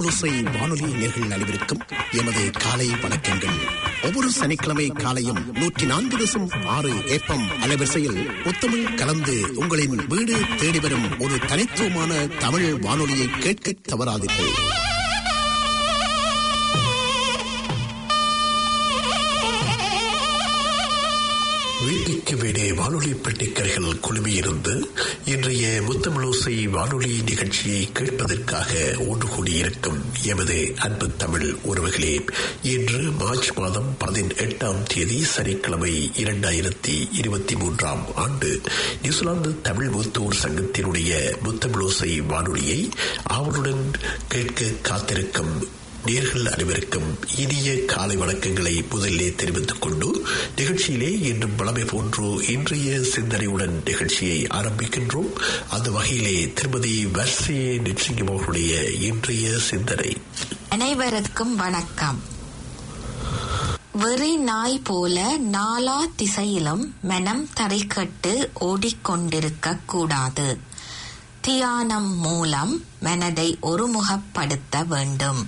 முத்தமிழோசை வானொலி நேர்கள் அனைவருக்கும் எமது காலை வணக்கங்கள் ஒவ்வொரு சனிக்கிழமை காலையும் நூற்றி நான்கு தசம் ஆறு ஏப்பம் அலைவரிசையில் முத்தமிழ் கலந்து உங்களின் வீடு தேடி வரும் ஒரு தனித்துவமான தமிழ் வானொலியை கேட்க தவறாதீர்கள் வீட்டுக்கு வீடே வானொலி பெட்டிக்கரைகள் குழுமியிருந்து இன்றைய முத்தமிழோசை வானொலி நிகழ்ச்சியை கேட்பதற்காக ஒன்று கூடியிருக்கும் எமது அன்பு தமிழ் உறவுகளே இன்று மார்ச் மாதம் பதினெட்டாம் தேதி சனிக்கிழமை இரண்டாயிரத்தி இருபத்தி மூன்றாம் ஆண்டு நியூசிலாந்து தமிழ் மூத்தோர் சங்கத்தினுடைய முத்தமிழோசை வானொலியை ஆவலுடன் கேட்க காத்திருக்கும் நேர்கள் அனைவருக்கும் இனிய காலை வணக்கங்களை முதலிலே தெரிவித்துக் கொண்டு நிகழ்ச்சியிலே இன்றும் பலமை போன்று இன்றைய சிந்தனையுடன் நிகழ்ச்சியை ஆரம்பிக்கின்றோம் அந்த வகையிலே திருமதி வர்சே நிச்சிங்கம் அவர்களுடைய இன்றைய சிந்தனை அனைவருக்கும் வணக்கம் வெறி நாய் போல நாலா திசையிலும் மனம் தரைக்கட்டு ஓடிக்கொண்டிருக்க கூடாது தியானம் மூலம் மனதை ஒருமுகப்படுத்த வேண்டும்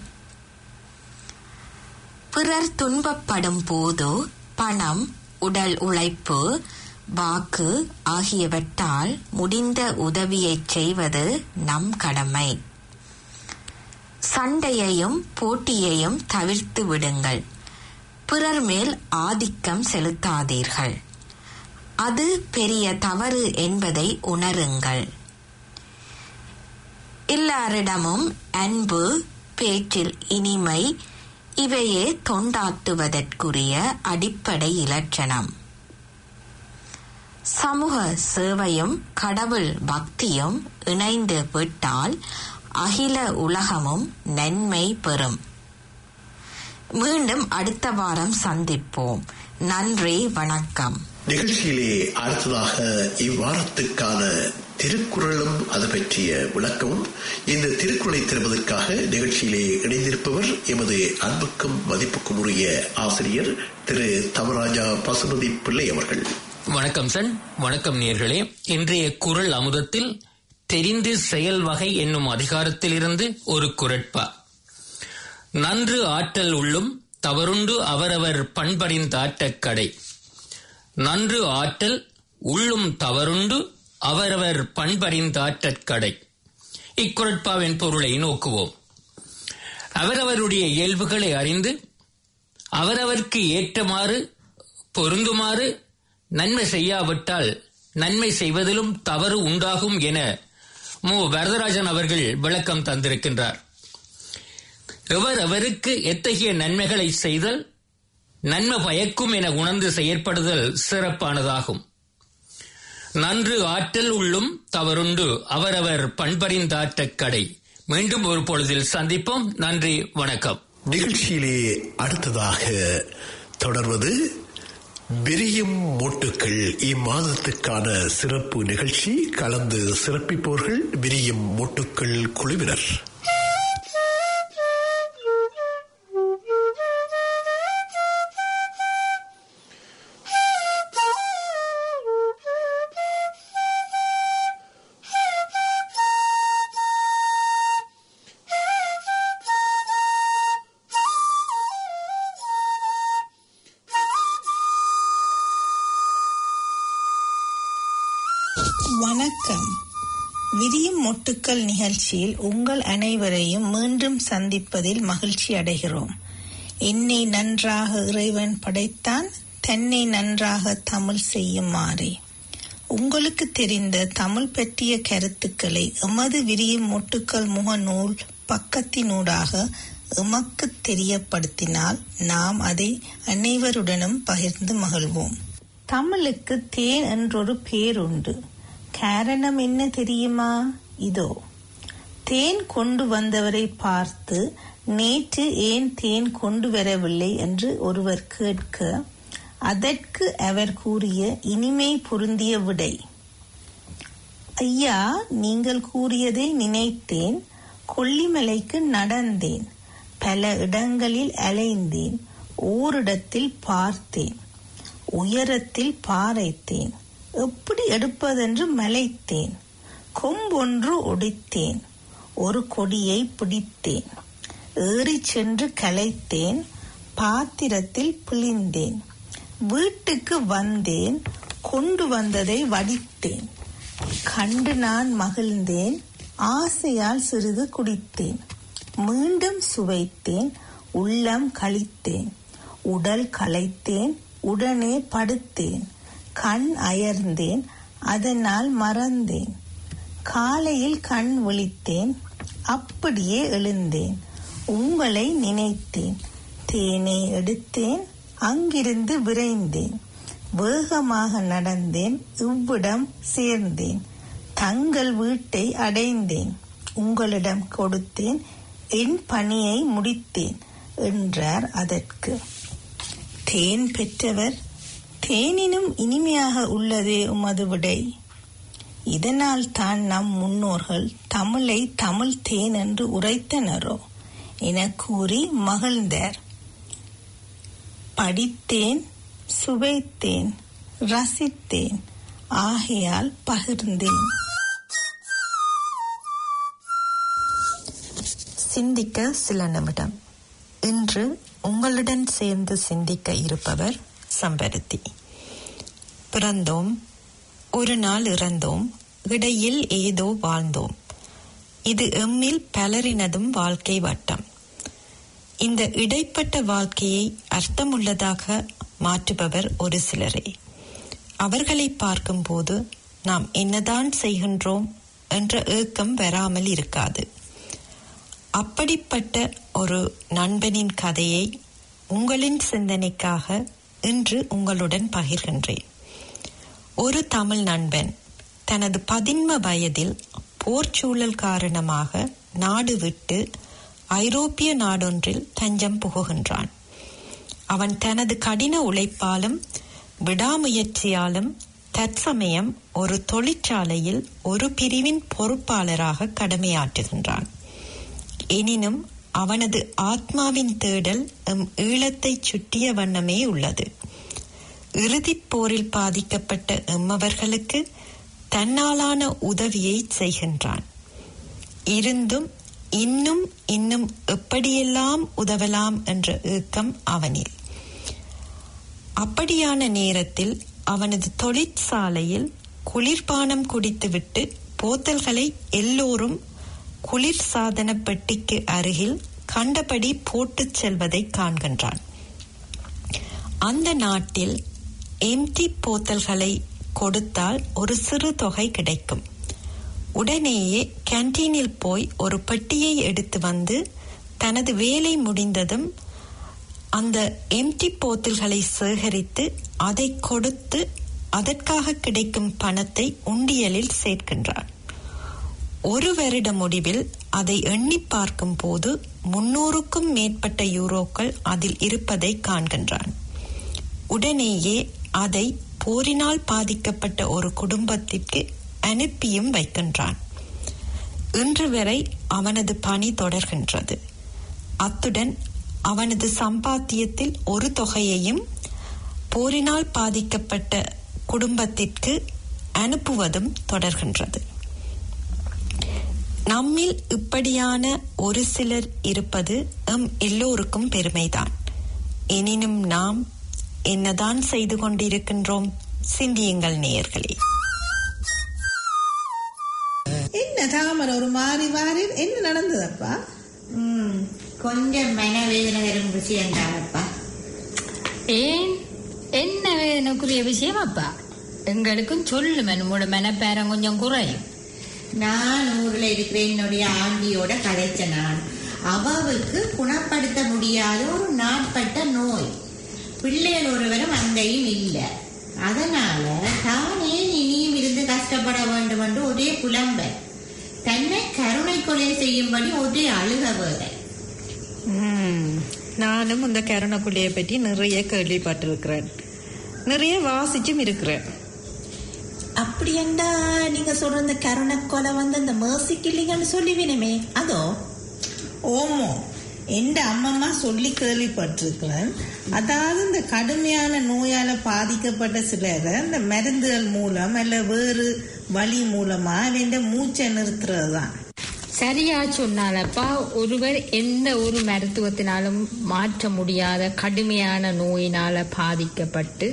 பிறர் துன்பப்படும் போது பணம் உடல் உழைப்பு வாக்கு ஆகியவற்றால் முடிந்த உதவியை செய்வது நம் கடமை சண்டையையும் போட்டியையும் தவிர்த்து விடுங்கள் பிறர் மேல் ஆதிக்கம் செலுத்தாதீர்கள் அது பெரிய தவறு என்பதை உணருங்கள் எல்லாரிடமும் அன்பு பேச்சில் இனிமை இவையே தொண்டாட்டுவதற்குரிய அடிப்படை இலட்சணம் சமூக சேவையும் கடவுள் பக்தியும் இணைந்து விட்டால் அகில உலகமும் நன்மை பெறும் மீண்டும் அடுத்த வாரம் சந்திப்போம் நன்றி வணக்கம் நிகழ்ச்சியிலே அடுத்ததாக இவ்வாரத்துக்கான திருக்குறளும் அது பற்றிய விளக்கமும் இந்த திருக்குறளை தருவதற்காக நிகழ்ச்சியிலே இணைந்திருப்பவர் எமது அன்புக்கும் மதிப்புக்கும் உரிய ஆசிரியர் திரு தவராஜா பசுபதி பிள்ளை அவர்கள் வணக்கம் சன் வணக்கம் நேர்களே இன்றைய குரல் அமுதத்தில் தெரிந்து செயல் வகை என்னும் அதிகாரத்திலிருந்து ஒரு குரட்பா நன்று ஆற்றல் உள்ளும் தவறுண்டு அவரவர் பண்படிந்தாட்டக் கடை நன்று ஆற்றல் உள்ளும் தவறுண்டு அவரவர் பண்பறிந்தாற்றற் கடை இக்குரட்பாவின் பொருளை நோக்குவோம் அவரவருடைய இயல்புகளை அறிந்து அவரவர்க்கு ஏற்றமாறு பொருந்துமாறு நன்மை செய்யாவிட்டால் நன்மை செய்வதிலும் தவறு உண்டாகும் என மு வரதராஜன் அவர்கள் விளக்கம் தந்திருக்கின்றார் எவர் அவருக்கு எத்தகைய நன்மைகளை செய்தல் நன்மை பயக்கும் என உணர்ந்து செயற்படுதல் சிறப்பானதாகும் நன்று ஆற்றல் உள்ளும் தவறுண்டு அவரவர் பண்பறிந்தாற்றக் கடை மீண்டும் ஒரு பொழுதில் சந்திப்போம் நன்றி வணக்கம் நிகழ்ச்சியிலே அடுத்ததாக தொடர்வது விரியும் மூட்டுக்கள் இம்மாதத்துக்கான சிறப்பு நிகழ்ச்சி கலந்து சிறப்பிப்போர்கள் விரியும் மூட்டுக்கள் குழுவினர் வணக்கம் விரியும் மொட்டுக்கள் நிகழ்ச்சியில் உங்கள் அனைவரையும் மீண்டும் சந்திப்பதில் மகிழ்ச்சி அடைகிறோம் என்னை நன்றாக இறைவன் படைத்தான் தன்னை நன்றாக தமிழ் செய்யுமாறே உங்களுக்கு தெரிந்த தமிழ் பற்றிய கருத்துக்களை எமது விரியும் மொட்டுக்கள் முகநூல் பக்கத்தினூடாக எமக்கு தெரியப்படுத்தினால் நாம் அதை அனைவருடனும் பகிர்ந்து மகிழ்வோம் தமிழுக்கு தேன் என்றொரு பேருண்டு காரணம் என்ன தெரியுமா இதோ தேன் கொண்டு வந்தவரை பார்த்து நேற்று ஏன் தேன் கொண்டு வரவில்லை என்று ஒருவர் கேட்க அதற்கு அவர் கூறிய இனிமை பொருந்திய விடை ஐயா நீங்கள் கூறியதை நினைத்தேன் கொல்லிமலைக்கு நடந்தேன் பல இடங்களில் அலைந்தேன் ஓரிடத்தில் பார்த்தேன் உயரத்தில் பாறைத்தேன் எப்படி எடுப்பதென்று மலைத்தேன் கொம்பொன்று ஒடித்தேன் ஒரு கொடியை பிடித்தேன் ஏறிச் சென்று கலைத்தேன் பாத்திரத்தில் பிழிந்தேன் வீட்டுக்கு வந்தேன் கொண்டு வந்ததை வடித்தேன் கண்டு நான் மகிழ்ந்தேன் ஆசையால் சிறிது குடித்தேன் மீண்டும் சுவைத்தேன் உள்ளம் கழித்தேன் உடல் களைத்தேன் உடனே படுத்தேன் கண் அயர்ந்தேன் அதனால் மறந்தேன் காலையில் கண் விழித்தேன் அப்படியே எழுந்தேன் உங்களை நினைத்தேன் தேனை எடுத்தேன் அங்கிருந்து விரைந்தேன் வேகமாக நடந்தேன் இவ்விடம் சேர்ந்தேன் தங்கள் வீட்டை அடைந்தேன் உங்களிடம் கொடுத்தேன் என் பணியை முடித்தேன் என்றார் அதற்கு தேன் பெற்றவர் தேனினும் இனிமையாக உள்ளதே உமது விடை இதனால் தான் நம் முன்னோர்கள் தமிழை தமிழ் தேன் என்று உரைத்தனரோ என கூறி மகிழ்ந்தார் படித்தேன் சுவைத்தேன் ரசித்தேன் ஆகையால் பகிர்ந்தேன் சிந்திக்க சில நிமிடம் இன்று உங்களுடன் சேர்ந்து சிந்திக்க இருப்பவர் சம்பருத்தி பிறந்தோம் ஒரு நாள் இறந்தோம் இடையில் ஏதோ வாழ்ந்தோம் இது எம்மில் பலரினதும் வாழ்க்கை வட்டம் இந்த இடைப்பட்ட வாழ்க்கையை அர்த்தமுள்ளதாக மாற்றுபவர் ஒரு சிலரே அவர்களை பார்க்கும்போது நாம் என்னதான் செய்கின்றோம் என்ற ஏக்கம் வராமல் இருக்காது அப்படிப்பட்ட ஒரு நண்பனின் கதையை உங்களின் சிந்தனைக்காக இன்று உங்களுடன் பகிர்கின்றேன் ஒரு தமிழ் நண்பன் தனது பதின்ம வயதில் போர்ச்சூழல் காரணமாக நாடு விட்டு ஐரோப்பிய நாடொன்றில் தஞ்சம் புகுகின்றான் அவன் தனது கடின உழைப்பாலும் விடாமுயற்சியாலும் தற்சமயம் ஒரு தொழிற்சாலையில் ஒரு பிரிவின் பொறுப்பாளராக கடமையாற்றுகின்றான் எனினும் அவனது ஆத்மாவின் தேடல் எம் ஈழத்தை சுற்றிய வண்ணமே உள்ளது இறுதிப் போரில் பாதிக்கப்பட்ட எம்மவர்களுக்கு தன்னாலான உதவியை செய்கின்றான் இருந்தும் இன்னும் இன்னும் எப்படியெல்லாம் உதவலாம் என்ற ஏக்கம் அவனில் அப்படியான நேரத்தில் அவனது தொழிற்சாலையில் குளிர்பானம் குடித்துவிட்டு போத்தல்களை எல்லோரும் குளிர் சாதன பெட்டிக்கு அருகில் கண்டபடி போட்டுச் செல்வதை காண்கின்றான் அந்த நாட்டில் எம்டி போத்தல்களை கொடுத்தால் ஒரு சிறு தொகை கிடைக்கும் உடனேயே கேன்டீனில் போய் ஒரு பெட்டியை எடுத்து வந்து தனது வேலை முடிந்ததும் அந்த எம்டி போத்தல்களை சேகரித்து அதை கொடுத்து அதற்காக கிடைக்கும் பணத்தை உண்டியலில் சேர்க்கின்றான் ஒரு வருட முடிவில் அதை எண்ணி பார்க்கும் போது முன்னூறுக்கும் மேற்பட்ட யூரோக்கள் அதில் இருப்பதை காண்கின்றான் உடனேயே அதை போரினால் பாதிக்கப்பட்ட ஒரு குடும்பத்திற்கு அனுப்பியும் வைக்கின்றான் இன்று வரை அவனது பணி தொடர்கின்றது அத்துடன் அவனது சம்பாத்தியத்தில் ஒரு தொகையையும் போரினால் பாதிக்கப்பட்ட குடும்பத்திற்கு அனுப்புவதும் தொடர்கின்றது நம்மில் இப்படியான ஒரு சிலர் இருப்பது எம் எல்லோருக்கும் பெருமைதான் எனினும் நாம் என்னதான் செய்து கொண்டிருக்கின்றோம் சிந்தியுங்கள் நேயர்களே என்ன தாமரை ஒரு மாறி மாறி என்ன நடந்ததப்பா ம், கொஞ்சம் மனவேதனை வரும் விஷயம் தானப்பா ஏன் என்ன வேதனைக்குரிய விஷயம் அப்பா எங்களுக்கும் சொல்லு நம்மளோட மனப்பேரம் கொஞ்சம் குறையும் நான் ஊர்ல இருக்கிற என்னுடைய ஆண்டியோட கதைச்ச நான் அவளுக்கு குணப்படுத்த முடியாத ஒரு நாட்பட்ட நோய் பிள்ளைகள் ஒருவரும் அங்கேயும் இல்லை அதனால தானே இனியும் இருந்து கஷ்டப்பட வேண்டும் என்று ஒரே புலம்பல் தன்னை கருணை கொலை செய்யும்படி ஒரே அழுக வேற நானும் இந்த கருணக்குள்ளைய பற்றி நிறைய கேள்விப்பட்டிருக்கிறேன் நிறைய வாசிச்சும் இருக்கிறேன் அப்படி என்ன நீங்க சொல்ற இந்த கருணை கொலை வந்து இந்த மேர்சி கில்லிங்கன்னு சொல்லுவீனுமே அதோ ஓமோ எந்த அம்மம்மா சொல்லி கேள்விப்பட்டிருக்கிறேன் அதாவது இந்த கடுமையான நோயால பாதிக்கப்பட்ட சிலரை இந்த மருந்துகள் மூலம் அல்ல வேறு வழி மூலமா அவன் மூச்சை நிறுத்துறது தான் சரியா சொன்னாலப்பா ஒருவர் எந்த ஒரு மருத்துவத்தினாலும் மாற்ற முடியாத கடுமையான நோயினால பாதிக்கப்பட்டு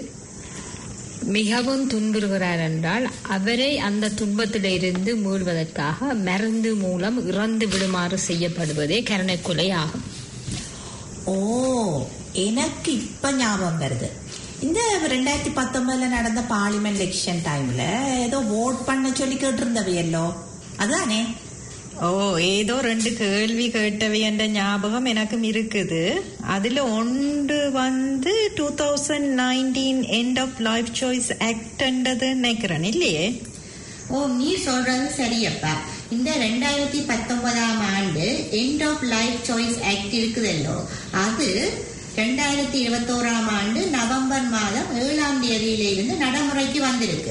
மிகவும் துன்புறுகிறார் என்றால் அவரை அந்த துன்பத்திலிருந்து மீள்வதற்காக மருந்து மூலம் இறந்து விடுமாறு செய்யப்படுவதே கருணைக்கொலை ஆகும் ஓ எனக்கு இப்ப ஞாபகம் வருது இந்த ரெண்டாயிரத்தி பத்தொன்பதுல நடந்த பார்லிமெண்ட் எலெக்ஷன் டைம்ல ஏதோ ஓட் பண்ண சொல்லி கேட்டிருந்தவையல்லோ அதானே ஓ ஏதோ ரெண்டு கேள்வி கேட்டவை என்ற ஞாபகம் எனக்கும் இருக்குது அதுல ஒன்று வந்து two thousand nineteen end of life choice ஆக்ட்ன்றது நினைக்கிறேன் இல்லையே ஓ நீ சொல்றது சரியப்பா இந்த ரெண்டாயிரத்தி பத்தொன்பதாம் ஆண்டு end of life choice act இருக்குதல்லோ அது ரெண்டாயிரத்தி இருபத்தோராம் ஆண்டு நவம்பர் மாதம் ஏழாம் தேதியிலிருந்து நடைமுறைக்கு வந்திருக்கு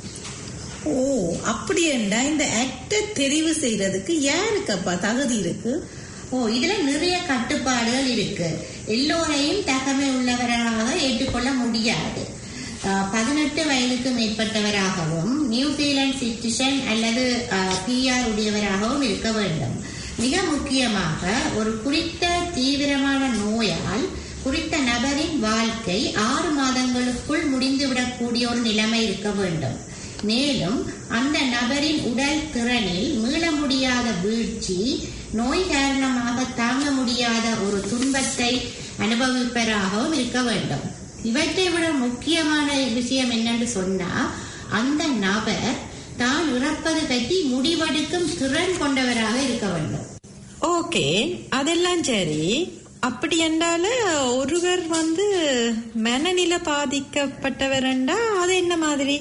ஓ அப்படி என்றா இந்த ஆக்டை தெரிவு செய்யறதுக்கு யாருக்கப்பா தகுதி இருக்கு ஓ இதுல நிறைய கட்டுப்பாடுகள் இருக்கு எல்லோரையும் தகமை உள்ளவராக ஏற்றுக்கொள்ள முடியாது பதினெட்டு வயதுக்கு மேற்பட்டவராகவும் நியூசிலாந்து சிட்டிசன் அல்லது பிஆர் உடையவராகவும் இருக்க வேண்டும் மிக முக்கியமாக ஒரு குறித்த தீவிரமான நோயால் குறித்த நபரின் வாழ்க்கை ஆறு மாதங்களுக்குள் முடிந்துவிடக்கூடிய ஒரு நிலைமை இருக்க வேண்டும் மேலும் அந்த நபரின் உடல் திறனில் மீள முடியாத வீழ்ச்சி நோய் காரணமாக தாங்க முடியாத ஒரு துன்பத்தை அனுபவிப்பவராகவும் இருக்க வேண்டும் இவற்றை விட முக்கியமான விஷயம் என்னன்னு சொன்னா அந்த நபர் தான் இறப்பது பற்றி முடிவெடுக்கும் திறன் கொண்டவராக இருக்க வேண்டும் ஓகே அதெல்லாம் சரி அப்படி என்றால ஒருவர் வந்து மனநில பாதிக்கப்பட்டவர் என்றா அது என்ன மாதிரி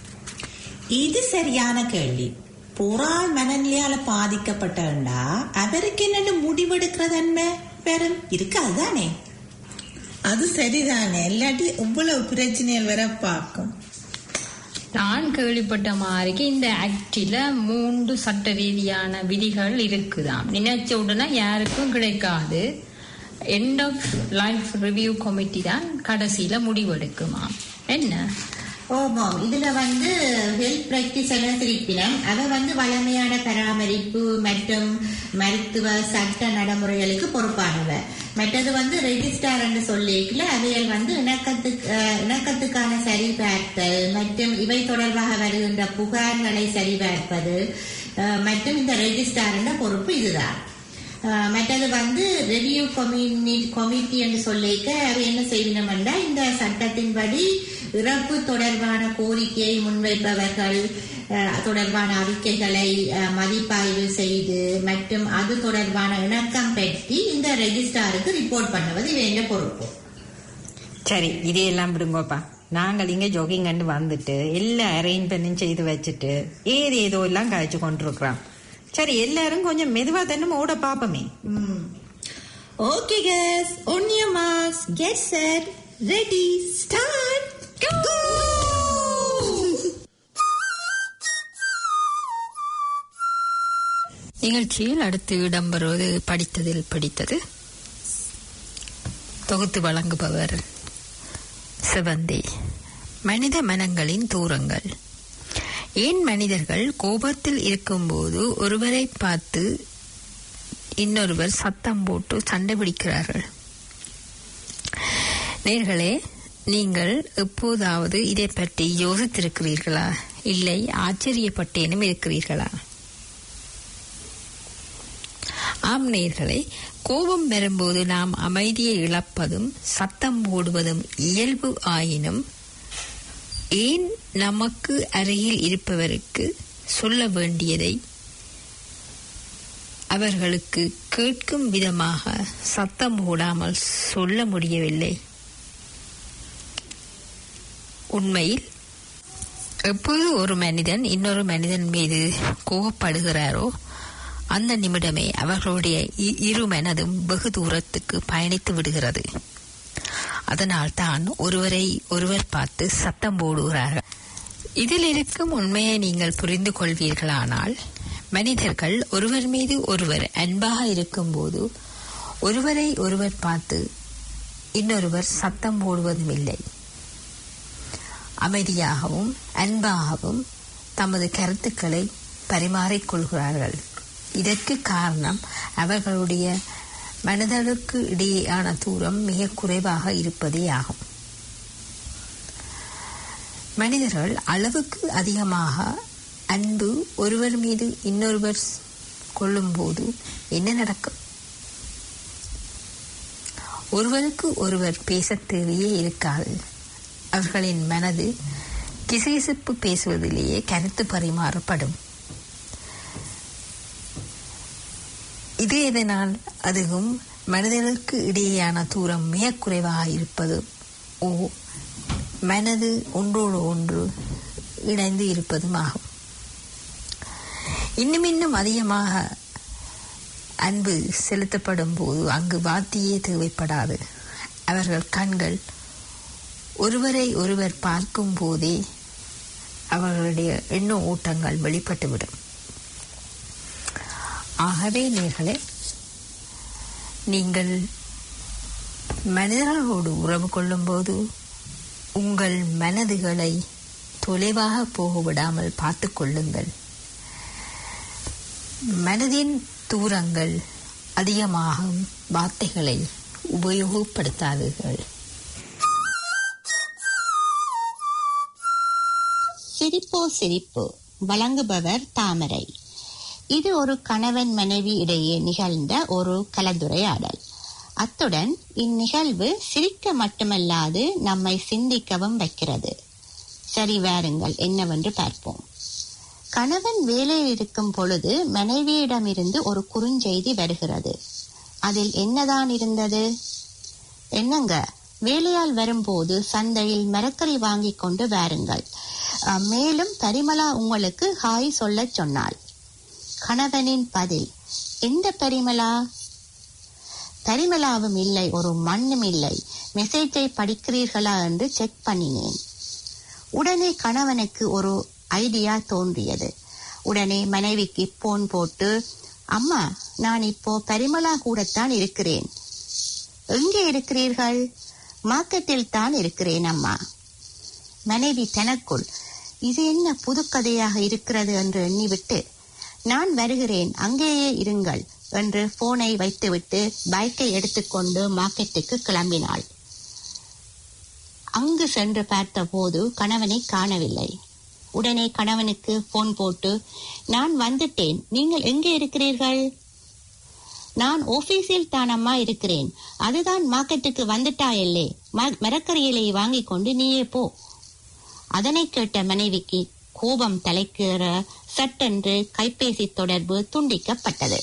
இது சரியான கேள்வி புறால் மனநிலையால பாதிக்கப்பட்டா அவருக்கு என்னென்ன முடிவெடுக்கிற தன்மை பெரும் இருக்கு அதுதானே அது சரிதானே இல்லாட்டி இவ்வளவு பிரச்சனைகள் வர பார்க்கும் நான் கேள்விப்பட்ட மாதிரிக்கு இந்த ஆக்டில மூன்று சட்ட ரீதியான விதிகள் இருக்குதாம் நினைச்ச உடனே யாருக்கும் கிடைக்காது end of life review committee தான் கடைசியில முடிவெடுக்குமாம் என்ன ஓமாம் இதுல வந்து ஹெல்த் பிராக்டிஸ் திருப்பினம் அவ வந்து வளமையான பராமரிப்பு மற்றும் மருத்துவ சட்ட நடைமுறைகளுக்கு பொறுப்பானவ மற்றது வந்து ரெஜிஸ்டார் என்று சொல்லிக்கல அவைகள் வந்து இணக்கத்துக்கு இணக்கத்துக்கான சரிபார்த்தல் மற்றும் இவை தொடர்பாக வருகின்ற புகார்களை சரிபார்ப்பது மற்றும் இந்த ரெஜிஸ்டார் பொறுப்பு இதுதான் மற்றது வந்து ரெவியூ கம்யூனி கமிட்டி என்று சொல்லிக்க அவை என்ன செய்யணும் என்றால் இந்த சட்டத்தின்படி இறப்பு தொடர்பான கோரிக்கையை முன்வைப்பவர்கள் தொடர்பான அறிக்கைகளை மதிப்பாய்வு செய்து மற்றும் அது தொடர்பான இணக்கம் பெற்றி இந்த ரெஜிஸ்டாருக்கு ரிப்போர்ட் பண்ணுவது வேண்டிய பொறுப்பு சரி இதையெல்லாம் விடுங்கோப்பா நாங்கள் இங்க ஜோகிங் கண்டு வந்துட்டு எல்லா அரேஞ்ச்மெண்ட்டும் செய்து வச்சுட்டு ஏது ஏதோ எல்லாம் காய்ச்சி கொண்டிருக்கிறோம் சரி எல்லாரும் கொஞ்சம் மெதுவா தானே ஓட பாப்போமே okay guys on your marks get set ready start go நிகழ்ச்சியில் அடுத்து இடம்பெறுவது படித்ததில் படித்தது தொகுத்து வழங்குபவர் சிவந்தி மனித மனங்களின் தூரங்கள் ஏன் மனிதர்கள் கோபத்தில் இருக்கும்போது ஒருவரை பார்த்து இன்னொருவர் சத்தம் போட்டு சண்டை பிடிக்கிறார்கள் நேர்களே நீங்கள் எப்போதாவது இதை பற்றி யோசித்திருக்கிறீர்களா இல்லை ஆச்சரியப்பட்டேனும் இருக்கிறீர்களா ஆம் நேர்களே கோபம் வரும்போது நாம் அமைதியை இழப்பதும் சத்தம் போடுவதும் இயல்பு ஆயினும் ஏன் நமக்கு அருகில் இருப்பவருக்கு சொல்ல வேண்டியதை அவர்களுக்கு கேட்கும் விதமாக சத்தம் போடாமல் சொல்ல முடியவில்லை உண்மையில் எப்போது ஒரு மனிதன் இன்னொரு மனிதன் மீது கோபப்படுகிறாரோ அந்த நிமிடமே அவர்களுடைய இரு மனதும் வெகு தூரத்துக்கு பயணித்து விடுகிறது அதனால் தான் ஒருவரை ஒருவர் பார்த்து சத்தம் போடுகிறார்கள் இதில் இருக்கும் உண்மையை நீங்கள் புரிந்து கொள்வீர்களானால் மனிதர்கள் ஒருவர் மீது ஒருவர் அன்பாக இருக்கும்போது ஒருவரை ஒருவர் பார்த்து இன்னொருவர் சத்தம் போடுவதும் இல்லை அமைதியாகவும் அன்பாகவும் தமது கருத்துக்களை பரிமாறிக்கொள்கிறார்கள் இதற்கு காரணம் அவர்களுடைய மனிதர்களுக்கு இடையேயான தூரம் மிக குறைவாக இருப்பதே ஆகும் மனிதர்கள் அளவுக்கு அதிகமாக அன்பு ஒருவர் மீது இன்னொருவர் கொள்ளும்போது என்ன நடக்கும் ஒருவருக்கு ஒருவர் பேசத் தேவையே இருக்காது அவர்களின் மனது கிசகிசப்பு பேசுவதிலேயே கருத்து பரிமாறப்படும் இது எதனால் அதுவும் மனிதர்களுக்கு இடையேயான தூரம் மிக குறைவாக இருப்பது ஓ மனது ஒன்றோடு ஒன்று இணைந்து இருப்பதும் ஆகும் இன்னும் இன்னும் அதிகமாக அன்பு செலுத்தப்படும் போது அங்கு வார்த்தையே தேவைப்படாது அவர்கள் கண்கள் ஒருவரை ஒருவர் பார்க்கும் போதே அவர்களுடைய எண்ண ஓட்டங்கள் வெளிப்பட்டுவிடும் ஆகவே நேர்களே நீங்கள் மனிதர்களோடு உறவு கொள்ளும்போது உங்கள் மனதுகளை தொலைவாக போக விடாமல் பார்த்து கொள்ளுங்கள் மனதின் தூரங்கள் அதிகமாகும் வார்த்தைகளை உபயோகப்படுத்தாதீர்கள் சிரிப்போ சிரிப்பு வழங்குபவர் தாமரை இது ஒரு கணவன் மனைவி இடையே நிகழ்ந்த ஒரு கலந்துரையாடல் அத்துடன் இந்நிகழ்வு சிரிக்க மட்டுமல்லாது நம்மை சிந்திக்கவும் வைக்கிறது சரி வாருங்கள் என்னவென்று பார்ப்போம் கணவன் வேலையில் இருக்கும் பொழுது மனைவியிடமிருந்து ஒரு குறுஞ்செய்தி வருகிறது அதில் என்னதான் இருந்தது என்னங்க வேலையால் வரும்போது சந்தையில் மரக்கறி வாங்கி கொண்டு வாருங்கள் அஹ், மேலும் பரிமளா உங்களுக்கு ஹாய் சொல்லச் சொன்னாள் கணவனின் பதில் எந்த பரிமளா பரிமளாவும் இல்லை ஒரு மண்ணும் இல்லை மெசேஜை படிக்கிறீர்களா என்று செக் பண்ணினேன் உடனே கணவனுக்கு ஒரு ஐடியா தோன்றியது உடனே மனைவிக்கு போன் போட்டு அம்மா நான் இப்போ பரிமளா கூடத்தான் இருக்கிறேன் எங்கே இருக்கிறீர்கள் மார்க்கெட்டில் தான் இருக்கிறேன் அம்மா மனைவி தனக்குள் இது என்ன புதுக்கதையாக இருக்கிறது என்று எண்ணிவிட்டு நான் வருகிறேன் அங்கேயே இருங்கள் என்று போனை வைத்துவிட்டு பைக்கை எடுத்துக்கொண்டு மார்க்கெட்டுக்கு கிளம்பினாள் அங்கு சென்று பார்த்தபோது கணவனை காணவில்லை உடனே கணவனுக்கு போன் போட்டு நான் வந்துட்டேன் நீங்கள் எங்கே இருக்கிறீர்கள் நான் ஆபீஸில் தானம்மா இருக்கிறேன் அதுதான் மார்க்கெட்டுக்கு வந்துட்டாயல்லே ம- மரக்கறியிலை வாங்கி கொண்டு நீயே போ அதனை கேட்ட மனைவிக்கு கோபம் தலைக்கேற சட்டென்று கைபேசி தொடர்பு துண்டிக்கப்பட்டது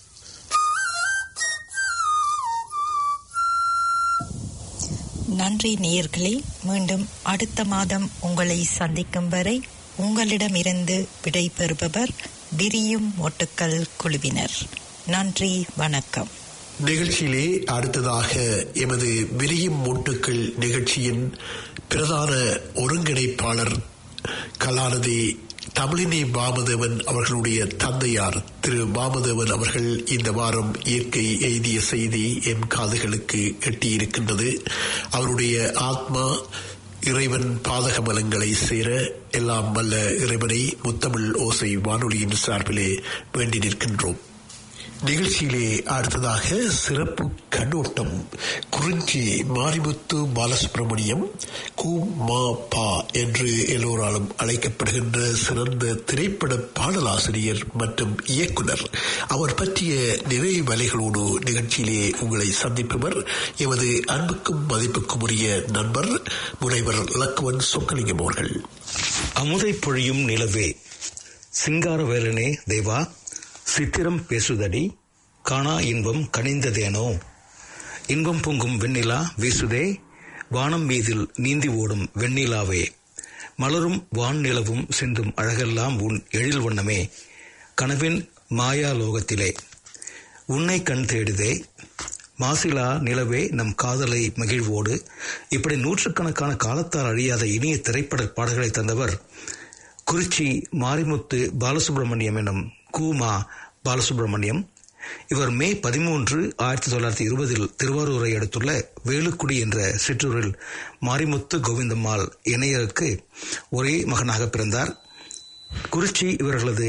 நன்றி நேயர்களே மீண்டும் அடுத்த மாதம் உங்களை சந்திக்கும் வரை உங்களிடமிருந்து விடை பெறுபவர் விரியும் ஒட்டுக்கள் குழுவினர் நன்றி வணக்கம் நிகழ்ச்சியிலே அடுத்ததாக எமது விரியும் மூட்டுக்கள் நிகழ்ச்சியின் பிரதான ஒருங்கிணைப்பாளர் கலாநிதி தமிழினி வாமதேவன் அவர்களுடைய தந்தையார் திரு வாமதேவன் அவர்கள் இந்த வாரம் இயற்கை எய்திய செய்தி என் காதுகளுக்கு எட்டியிருக்கின்றது அவருடைய ஆத்மா இறைவன் பாதக பலங்களை சேர எல்லாம் வல்ல இறைவனை முத்தமிழ் ஓசை வானொலியின் சார்பிலே வேண்டி நிற்கின்றோம் நிகழ்ச்சியிலே அடுத்ததாக சிறப்பு கண்ணோட்டம் குறிஞ்சி மாரிமுத்து பாலசுப்ரமணியம் கு மா பா என்று எல்லோராலும் அழைக்கப்படுகின்ற சிறந்த திரைப்பட பாடலாசிரியர் மற்றும் இயக்குனர் அவர் பற்றிய நிறைய வலைகளோடு நிகழ்ச்சியிலே உங்களை சந்திப்பவர் எமது அன்புக்கும் மதிப்புக்கும் உரிய நண்பர் முனைவர் லக்குவன் சொக்கலிங்கம் அவர்கள் அமுதை பொழியும் நிலவே சிங்காரவேலனே தேவா சித்திரம் பேசுதடி காணா இன்பம் கனிந்ததேனோ இன்பம் பொங்கும் வெண்ணிலா வீசுதே வானம் மீதில் நீந்தி ஓடும் வெண்ணிலாவே மலரும் வான் நிலவும் சிந்தும் அழகெல்லாம் உன் எழில் வண்ணமே கனவின் மாயா லோகத்திலே உன்னை கண் தேடுதே மாசிலா நிலவே நம் காதலை மகிழ்வோடு இப்படி நூற்றுக்கணக்கான காலத்தால் அழியாத இனிய திரைப்பட பாடல்களை தந்தவர் குறிச்சி மாரிமுத்து பாலசுப்ரமணியம் எனும் கூமா பாலசுப்ரமணியம் இவர் மே பதிமூன்று ஆயிரத்தி தொள்ளாயிரத்தி இருபதில் திருவாரூரை அடுத்துள்ள வேலுக்குடி என்ற சிற்றூரில் மாரிமுத்து கோவிந்தம்மாள் இணையருக்கு ஒரே மகனாக பிறந்தார் குறிச்சி இவர்களது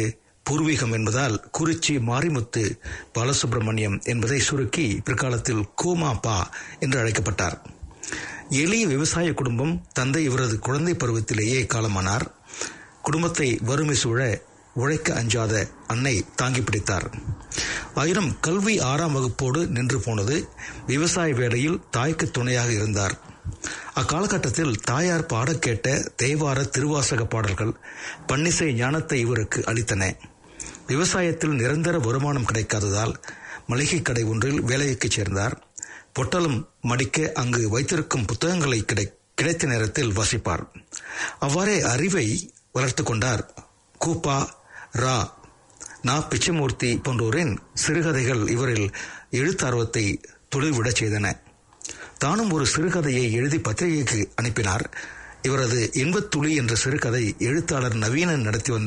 பூர்வீகம் என்பதால் குறிச்சி மாரிமுத்து பாலசுப்ரமணியம் என்பதை சுருக்கி பிற்காலத்தில் கோமா பா என்று அழைக்கப்பட்டார் எளிய விவசாய குடும்பம் தந்தை இவரது குழந்தை பருவத்திலேயே காலமானார் குடும்பத்தை வறுமை சூழ உழைக்க அஞ்சாத அன்னை தாங்கி பிடித்தார் ஆயினும் கல்வி ஆறாம் வகுப்போடு நின்று போனது விவசாய வேலையில் தாய்க்கு துணையாக இருந்தார் அக்காலகட்டத்தில் தாயார் பாடக் கேட்ட தேவார திருவாசக பாடல்கள் பன்னிசை ஞானத்தை இவருக்கு அளித்தன விவசாயத்தில் நிரந்தர வருமானம் கிடைக்காததால் மளிகை கடை ஒன்றில் வேலைக்கு சேர்ந்தார் பொட்டலம் மடிக்க அங்கு வைத்திருக்கும் புத்தகங்களை கிடை கிடைத்த நேரத்தில் வாசிப்பார் அவ்வாறே அறிவை வளர்த்து கொண்டார் கூப்பா ரா நா பிச்சமூர்த்தி போன்றோரின் சிறுகதைகள் இவரில் எழுத்தார்வத்தை தொழில்விடச் செய்தன தானும் ஒரு சிறுகதையை எழுதி பத்திரிகைக்கு அனுப்பினார் இவரது இன்பத்துளி என்ற சிறுகதை எழுத்தாளர் நவீனன் நடத்தி வந்த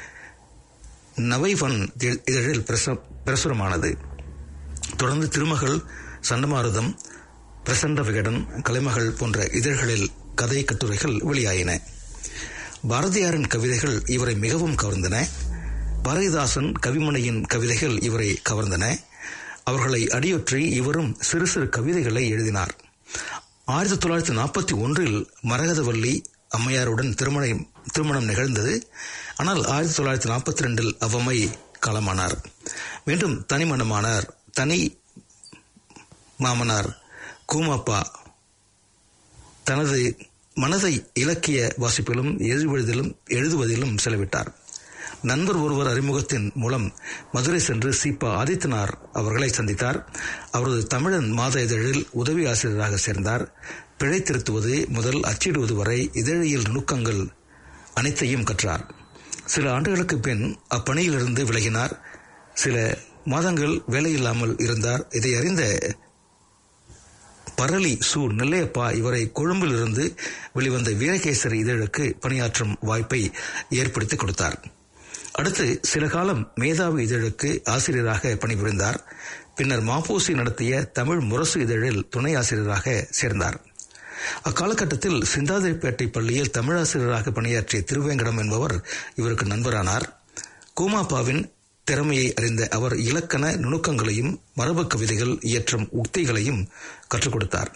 நவைவன் இதழில் பிரச- பிரசுரமானது தொடர்ந்து திருமகள் சண்டமாருதம் பிரசண்ட விகடன் கலைமகள் போன்ற இதழ்களில் கதை கட்டுரைகள் வெளியாயின பாரதியாரின் கவிதைகள் இவரை மிகவும் கவர்ந்தன பாரதிதாசன் கவிமணியின் கவிதைகள் இவரை கவர்ந்தன அவர்களை அடியொற்றி இவரும் சிறு சிறு கவிதைகளை எழுதினார் ஆயிரத்தி தொள்ளாயிரத்தி நாற்பத்தி ஒன்றில் மரகதவல்லி அம்மையாருடன் திருமணம் திருமணம் நிகழ்ந்தது ஆனால் ஆயிரத்தி தொள்ளாயிரத்தி நாற்பத்தி ரெண்டில் அவ்வம்மை காலமானார் மீண்டும் தனிமணமானார் தனி மாமனார் கூமாப்பா தனது மனதை இலக்கிய வாசிப்பிலும் எழுதுவதிலும் எழுதுவதிலும் செலவிட்டார் நண்பர் ஒருவர் அறிமுகத்தின் மூலம் மதுரை சென்று சீபா ஆதித்தனார் அவர்களை சந்தித்தார் அவரது தமிழன் மாத இதழில் உதவி ஆசிரியராக சேர்ந்தார் பிழை திருத்துவது முதல் அச்சிடுவது வரை இதழியல் நுணுக்கங்கள் அனைத்தையும் கற்றார் சில ஆண்டுகளுக்கு பின் அப்பணியிலிருந்து விலகினார் சில மாதங்கள் வேலையில்லாமல் இருந்தார் இதை அறிந்த பரளி சு நெல்லையப்பா இவரை கொழும்பிலிருந்து வெளிவந்த வீரகேசரி இதழுக்கு பணியாற்றும் வாய்ப்பை ஏற்படுத்தி கொடுத்தார் அடுத்து சில காலம் மேதாவி இதழுக்கு ஆசிரியராக பணிபுரிந்தார் பின்னர் மாப்போசி நடத்திய தமிழ் முரசு இதழில் துணை ஆசிரியராக சேர்ந்தார் அக்காலகட்டத்தில் சிந்தாதிரிப்பேட்டை பள்ளியில் தமிழாசிரியராக பணியாற்றிய திருவேங்கடம் என்பவர் இவருக்கு நண்பரானார் கூமாப்பாவின் திறமையை அறிந்த அவர் இலக்கண நுணுக்கங்களையும் மரபு கவிதைகள் இயற்றும் உக்திகளையும் கற்றுக் கொடுத்தார்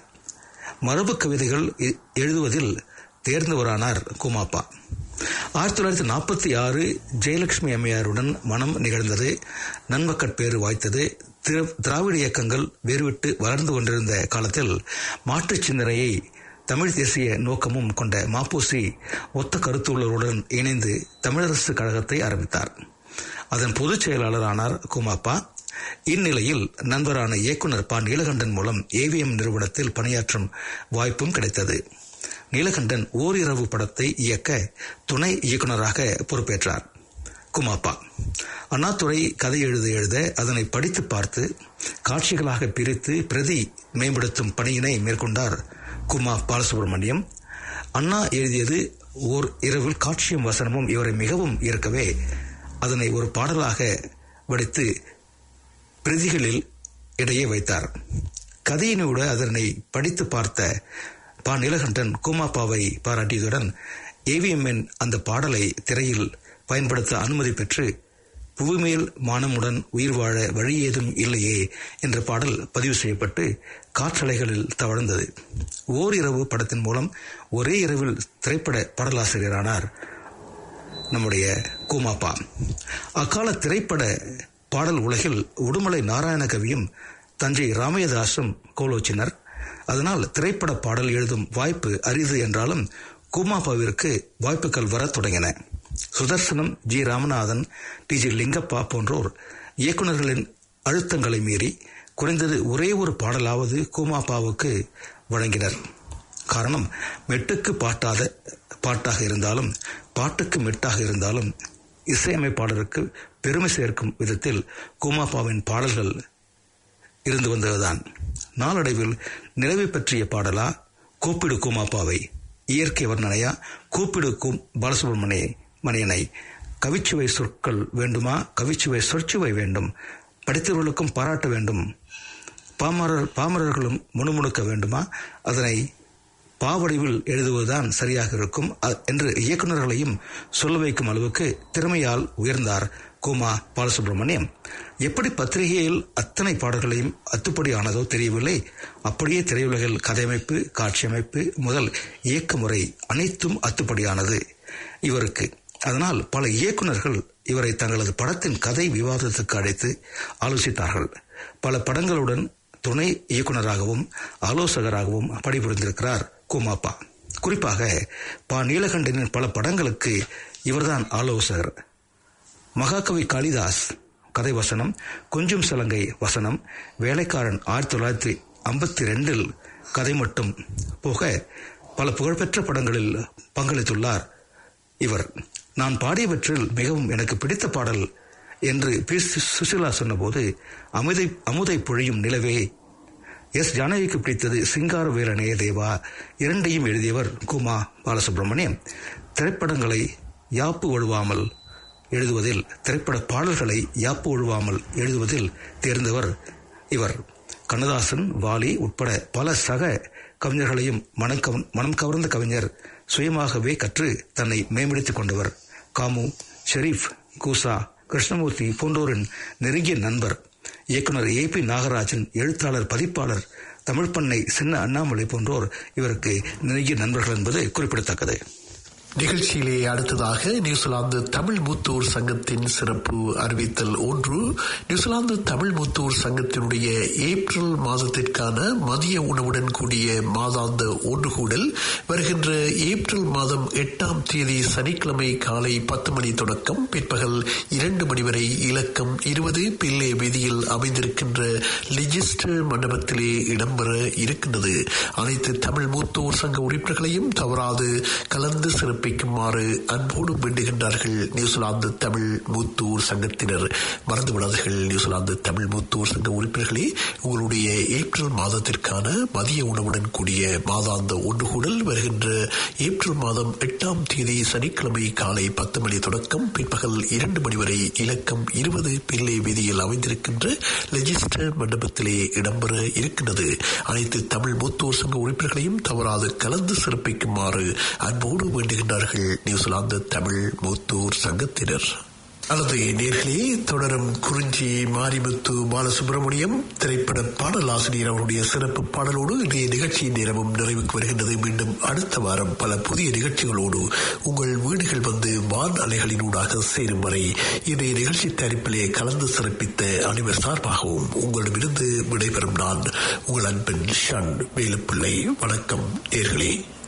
மரபு கவிதைகள் எ- எழுதுவதில் தேர்ந்தவரானார் கூமாப்பா ஆயிரத்தி தொள்ளாயிரத்தி நாற்பத்தி ஆறு ஜெயலட்சுமி அம்மையாருடன் மனம் நிகழ்ந்தது நன்மக்கட்பேறு வாய்த்தது திர- திராவிட இயக்கங்கள் வேறுவிட்டு வளர்ந்து கொண்டிருந்த காலத்தில் மாற்றுச் சிந்தனையை தமிழ் தேசிய நோக்கமும் கொண்ட மாப்போசி ஒத்த கருத்துள்ளவருடன் இணைந்து தமிழரசு கழகத்தை ஆரம்பித்தார் அதன் பொதுச் செயலாளரானார் குமாப்பா இந்நிலையில் நண்பரான இயக்குனர் ப நீலகண்டன் மூலம் ஏவிஎம் நிறுவனத்தில் பணியாற்றும் வாய்ப்பும் கிடைத்தது நீலகண்டன் ஓரிரவு படத்தை இயக்க துணை இயக்குனராக பொறுப்பேற்றார் குமாப்பா அண்ணாதுரை கதை எழுத எழுத அதனை படித்து பார்த்து காட்சிகளாக பிரித்து பிரதி மேம்படுத்தும் பணியினை மேற்கொண்டார் குமா பாலசுப்ரமணியம் அண்ணா எழுதியது ஓர் இரவில் காட்சியும் வசனமும் இவரை மிகவும் ஈர்க்கவே அதனை ஒரு பாடலாக வடித்து பிரதிகளில் இடையே வைத்தார் கதையினோடு அதனை படித்து பார்த்த பா நீலகண்டன் கூமாப்பாவை பாராட்டியதுடன் ஏவிஎம்என் அந்த பாடலை திரையில் பயன்படுத்த அனுமதி பெற்று புவிமேல் மானமுடன் உயிர் வாழ வழி ஏதும் இல்லையே என்ற பாடல் பதிவு செய்யப்பட்டு காற்றலைகளில் தவழ்ந்தது ஓரிரவு படத்தின் மூலம் ஒரே இரவில் திரைப்பட பாடலாசிரியரானார் நம்முடைய கூமாப்பா அக்கால திரைப்பட பாடல் உலகில் உடுமலை நாராயண கவியும் தஞ்சை ராமயதாசும் கோலோச்சினர் அதனால் திரைப்பட பாடல் எழுதும் வாய்ப்பு அரிது என்றாலும் கூமாப்பாவிற்கு வாய்ப்புகள் வரத் தொடங்கின Sudarsanam G Ramanathan T G Lingappa போன்றோர் இயக்குநர்களின் அழுத்தங்களை மீறி குறைந்தது ஒரே ஒரு பாடலாவது கூமாப்பாவுக்கு வழங்கினர் காரணம் மெட்டுக்கு பாட்டாத பாட்டாக இருந்தாலும் பாட்டுக்கு மெட்டாக இருந்தாலும் இசையமைப்பாளருக்கு பெருமை சேர்க்கும் விதத்தில் கூமாப்பாவின் பாடல்கள் இருந்து வந்ததுதான் நாளடைவில் நிலவை பற்றிய பாடலா கூப்பிடு கூமாப்பாவை இயற்கை வர்ணனையா கூப்பிடு கூம் பாலசுப்ரமணிய மணியனை கவிச்சுவை சொற்கள் வேண்டுமா கவிச்சுவை சொற்சுவை வேண்டும் படித்தவர்களுக்கும் பாராட்ட வேண்டும் பாமரர் பாமரர்களும் முணுமுணுக்க வேண்டுமா அதனை பாவடிவில் எழுதுவதுதான் சரியாக இருக்கும் அ- என்று இயக்குநர்களையும் சொல்ல வைக்கும் அளவுக்கு திறமையால் உயர்ந்தார் கோமா பாலசுப்ரமணியம் எப்படி பத்திரிகையில் அத்தனை பாடல்களையும் அத்துப்படி ஆனதோ தெரியவில்லை அப்படியே திரையுலகில் கதையமைப்பு காட்சியமைப்பு முதல் இயக்க முறை அனைத்தும் அத்துப்படியானது இவருக்கு அதனால் பல இயக்குனர்கள் இவரை தங்களது படத்தின் கதை விவாதத்துக்கு அழைத்து ஆலோசித்தார்கள் பல படங்களுடன் துணை இயக்குனராகவும் ஆலோசகராகவும் பணிபுரிந்திருக்கிறார் கூமாப்பா குறிப்பாக பா நீலகண்டனின் பல படங்களுக்கு இவர்தான் ஆலோசகர் மகாகவி காளிதாஸ் கதை வசனம் கொஞ்சம் சலங்கை வசனம் வேலைக்காரன் ஆயிரத்தி தொள்ளாயிரத்தி ஐம்பத்தி ரெண்டில் கதை மட்டும் போக பல புகழ்பெற்ற படங்களில் பங்களித்துள்ளார் இவர் நான் பாடியவற்றில் மிகவும் எனக்கு பிடித்த பாடல் என்று பி சு- சுசிலா சொன்னபோது அமுதை அமுதை பொழியும் நிலவே எஸ் ஜானகிக்கு பிடித்தது சிங்கார வீரனே தேவா இரண்டையும் எழுதியவர் குமா பாலசுப்ரமணியம் திரைப்படங்களை யாப்பு ஒழுவாமல் எழுதுவதில் திரைப்பட பாடல்களை யாப்பு ஒழுவாமல் எழுதுவதில் தேர்ந்தவர் இவர் கண்ணதாசன் வாலி உட்பட பல சக கவிஞர்களையும் மனம் கவ- மனம் கவர்ந்த கவிஞர் சுயமாகவே கற்று தன்னை மேம்படுத்திக் கொண்டவர் காமு ஷெரீப் கூசா கிருஷ்ணமூர்த்தி போன்றோரின் நெருங்கிய நண்பர் இயக்குனர் ஏ பி நாகராஜன் எழுத்தாளர் பதிப்பாளர் தமிழ் பண்ணை சின்ன அண்ணாமலை போன்றோர் இவருக்கு நெருங்கிய நண்பர்கள் என்பது குறிப்பிடத்தக்கது நிகழ்ச்சியிலே அடுத்ததாக நியூசிலாந்து தமிழ் மூத்தோர் சங்கத்தின் சிறப்பு அறிவித்தல் ஒன்று நியூசிலாந்து தமிழ் மூத்தோர் சங்கத்தினுடைய ஏப்ரல் மாதத்திற்கான மதிய உணவுடன் கூடிய மாதாந்த ஒன்றுகூடல் வருகின்ற ஏப்ரல் மாதம் எட்டாம் தேதி சனிக்கிழமை காலை பத்து மணி தொடக்கம் பிற்பகல் இரண்டு மணி வரை இலக்கம் இருபது பிள்ளை வீதியில் அமைந்திருக்கின்ற லிஜிஸ்டர் மண்டபத்திலே இடம்பெற இருக்கின்றது அனைத்து தமிழ் மூத்தோர் சங்க உறுப்பினர்களையும் தவறாது கலந்து சிறப்பிக்குமாறு அன்போடு வேண்டுகின்றார்கள் நியூசிலாந்து தமிழ் மூத்தூர் சங்கத்தினர் மறந்துவிடாதீர்கள் நியூசிலாந்து தமிழ் மூத்தூர் சங்க உறுப்பினர்களே உங்களுடைய ஏப்ரல் மாதத்திற்கான மதிய உணவுடன் கூடிய மாதாந்த ஒன்றுகூடல் வருகின்ற ஏப்ரல் மாதம் எட்டாம் தேதி சனிக்கிழமை காலை பத்து மணி தொடக்கம் பிற்பகல் இரண்டு மணி வரை இலக்கம் இருபது பிள்ளை வீதியில் அமைந்திருக்கின்ற லெஜிஸ்டர் மண்டபத்திலே இடம்பெற இருக்கின்றது அனைத்து தமிழ் மூத்தோர் சங்க உறுப்பினர்களையும் தவறாது கலந்து சிறப்பிக்குமாறு அன்போடு வேண்டுகின்றார்கள் நியூசிலாந்து தமிழ் மூத்தோர் சங்கத்தினர் அல்லது நேர்களே தொடரும் குறிஞ்சி மாரிமுத்து பாலசுப்ரமணியம் திரைப்பட பாடலாசிரியர் அவருடைய சிறப்பு பாடலோடு இன்றைய நிகழ்ச்சியின் நேரமும் நிறைவுக்கு வருகின்றது மீண்டும் அடுத்த வாரம் பல புதிய நிகழ்ச்சிகளோடு உங்கள் வீடுகள் வந்து வான் அலைகளினூடாக சேரும் வரை இன்றைய நிகழ்ச்சி தயாரிப்பிலே கலந்து சிறப்பித்த அனைவர் சார்பாகவும் உங்களிடமிருந்து விடைபெறும் நான் உங்கள் அன்பின் ஷன் வேலுப்பிள்ளை வணக்கம் நேர்களே